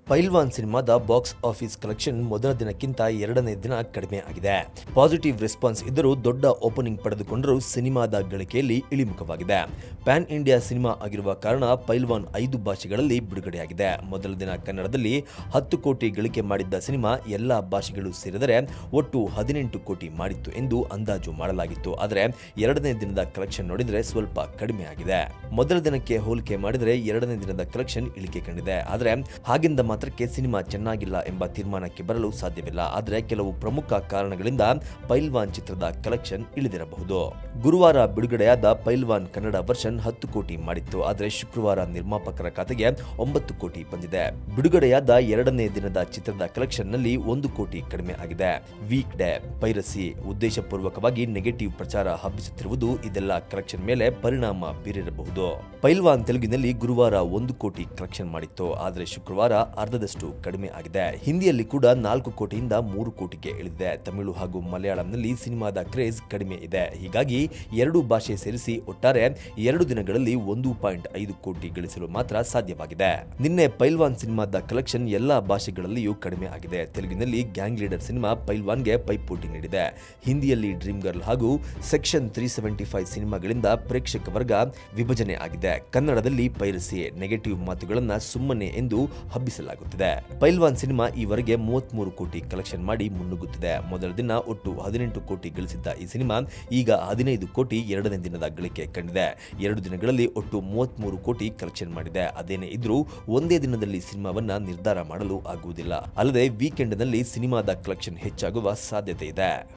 ಪೈಲ್ವಾನ್ ಸಿನಿಮಾದ box office collection ಮೊದಲ ದಿನಕ್ಕಿಂತ ಎರಡನೇ ದಿನ ಕಡಿಮೆ ಆಗಿದೆ ಪಾಸಿಟಿವ್ ರೆಸ್ಪಾನ್ಸ್ ಇದ್ದರೂ ದೊಡ್ಡ ಓಪನಿಂಗ್ ಪಡೆದುಕೊಂಡರೂ ಸಿನಿಮಾದ ಗಳಿಕೆಯಲ್ಲಿ ಇಳಿಮುಖವಾಗಿದೆ ಪ್ಯಾನ್ ಇಂಡಿಯಾ ಸಿನಿಮಾ ಆಗಿರುವ ಕಾರಣ ಪೈಲ್ವಾನ್ ಐದು ಭಾಷೆಗಳಲ್ಲಿ ಬಿಡುಗಡೆಯಾಗಿದೆ ಮೊದಲ ದಿನ ಕನ್ನಡದಲ್ಲಿ ಹತ್ತು ಕೋಟಿ ಗಳಿಕೆ ಮಾಡಿದ್ದ ಸಿನಿಮಾ ಎಲ್ಲಾ ಭಾಷೆಗಳು ಸೇರಿದರೆ ಒಟ್ಟು ಹದಿನೆಂಟು ಕೋಟಿ ಮಾಡಿತ್ತು ಎಂದು ಅಂದಾಜು ಮಾಡಲಾಗಿತ್ತು ಆದರೆ ಎರಡನೇ ದಿನದ ಕಲೆಕ್ಷನ್ ನೋಡಿದರೆ ಸ್ವಲ್ಪ ಕಡಿಮೆ ಆಗಿದೆ ಮೊದಲ ದಿನಕ್ಕೆ ಹೋಲಿಕೆ ಮಾಡಿದರೆ ಎರಡನೇ ದಿನದ ಕಲೆಕ್ಷನ್ ಇಳಿಕೆ ಕಂಡಿದೆ ಆದರೆ ಹಾಗೆಂದ ಮಾತ್ರಕ್ಕೆ ಸಿನಿಮಾ ಚೆನ್ನಾಗಿಲ್ಲ ಎಂಬ ತೀರ್ಮಾನಕ್ಕೆ ಬರಲು ಸಾಧ್ಯವಿಲ್ಲ ಆದರೆ ಕೆಲವು ಪ್ರಮುಖ ಕಾರಣಗಳಿಂದ ಪೈಲ್ವಾನ್ ಚಿತ್ರದ ಕಲೆಕ್ಷನ್ ಇಳಿದಿರಬಹುದು ಗುರುವಾರ ಬಿಡುಗಡೆಯಾದ ಪೈಲ್ವಾನ್ ಕನ್ನಡ ವರ್ಷನ್ ಹತ್ತು ಕೋಟಿ ಮಾಡಿತ್ತು ಆದರೆ ಶುಕ್ರವಾರ ನಿರ್ಮಾಪಕರ ಖಾತೆಗೆ ಒಂಬತ್ತು ಕೋಟಿ ಬಂದಿದೆ ಬಿಡುಗಡೆಯಾದ ಎರಡನೇ ದಿನದ ಚಿತ್ರದ ಕಲೆಕ್ಷನ್ ನಲ್ಲಿ ಒಂದು ಕೋಟಿ ಕಡಿಮೆ ಆಗಿದೆ ವೀಕ್ ಡೇ ಪೈರಸಿ ಉದ್ದೇಶಪೂರ್ವಕವಾಗಿ ನೆಗೆಟಿವ್ ಪ್ರಚಾರ ಹಬ್ಬಿಸುತ್ತಿರುವುದು ಇದೆಲ್ಲ ಕಲೆಕ್ಷನ್ ಮೇಲೆ ಪರಿಣಾಮ ಬೀರಿರಬಹುದು ಪೈಲ್ವಾನ್ ತೆಲುಗಿನಲ್ಲಿ ಗುರುವಾರ ಒಂದು ಕೋಟಿ ಕಲೆಕ್ಷನ್ ಮಾಡಿತ್ತು ಆದರೆ ಶುಕ್ರವಾರ ಅರ್ಧದಷ್ಟು ಕಡಿಮೆ ಆಗಿದೆ ಹಿಂದಿಯಲ್ಲಿ ಕೂಡ ನಾಲ್ಕು ಕೋಟಿಯಿಂದ ಮೂರು ಕೋಟಿಗೆ ಇಳಿದಿದೆ ತಮಿಳು ಹಾಗೂ ಮಲಯಾಳಂನಲ್ಲಿ ಸಿನಿಮಾದ ಕ್ರೇಜ್ ಕಡಿಮೆ ಇದೆ ಹೀಗಾಗಿ ಎರಡು ಭಾಷೆ ಸೇರಿಸಿ ಒಟ್ಟಾರೆ ಎರಡು ದಿನಗಳಲ್ಲಿ ಒಂದು ಪಾಯಿಂಟ್ ಐದು ಕೋಟಿ ಗಳಿಸಲು ಮಾತ್ರ ಸಾಧ್ಯವಾಗಿದೆ ನಿನ್ನೆ ಪೈಲ್ವಾನ್ ಸಿನಿಮಾದ ಕಲೆಕ್ಷನ್ ಎಲ್ಲಾ ಭಾಷೆಗಳಲ್ಲಿಯೂ ಕಡಿಮೆ ಆಗಿದೆ ತೆಲುಗಿನಲ್ಲಿ ಗ್ಯಾಂಗ್ ಲೀಡರ್ ಸಿನಿಮಾ ಪೈಲ್ವಾನ್ಗೆ ಪೈಪೋಟಿ ನೀಡಿದೆ ಹಿಂದಿಯಲ್ಲಿ ಡ್ರೀಮ್ ಗರ್ಲ್ ಹಾಗೂ ಸೆಕ್ಷನ್ ತ್ರೀ ಸೆವೆಂಟಿ ಫೈವ್ ಸಿನಿಮಾಗಳಿಂದ ಪ್ರೇಕ್ಷಕ ವರ್ಗ ವಿಭಜನೆ ಆಗಿದೆ ಕನ್ನಡದಲ್ಲಿ ಪೈರಸಿ ನೆಗೆಟಿವ್ ಮಾತುಗಳನ್ನ ಸುಮ್ಮನೆ ಎಂದು ಹಬ್ಬಿಸಲಾಗುತ್ತಿದೆ ಪೈಲ್ವಾನ್ ಸಿನಿಮಾ ಈವರೆಗೆ ಮೂವತ್ಮೂರು ಕೋಟಿ ಕಲೆಕ್ಷನ್ ಮಾಡಿ ಮುನ್ನುಗ್ಗುತ್ತಿದೆ ಮೊದಲ ದಿನ ಒಟ್ಟು ಹದಿನೆಂಟು ಕೋಟಿ ಗಳಿಸಿದ್ದ ಈ ಸಿನಿಮಾ ಈಗ ಹದಿನೈದು ಕೋಟಿ ಎರಡನೇ ದಿನದ ಗಳಿಕೆ ಕಂಡಿದೆ ಎರಡು ದಿನಗಳಲ್ಲಿ ಒಟ್ಟು ಮೂವತ್ಮೂರು ಕೋಟಿ ಕಲೆಕ್ಷನ್ ಮಾಡಿದೆ ಅದೇನೇ ಇದ್ರೂ ಒಂದೇ ದಿನದಲ್ಲಿ ಸಿನಿಮಾವನ್ನ ನಿರ್ಧಾರ ಮಾಡಲು ಆಗುವುದಿಲ್ಲ ಅಲ್ಲದೆ ವೀಕೆಂಡ್ನಲ್ಲಿ ಸಿನಿಮಾದ ಕಲೆಕ್ಷನ್ ಹೆಚ್ಚಾಗುವ ಸಾಧ್ಯತೆ ಇದೆ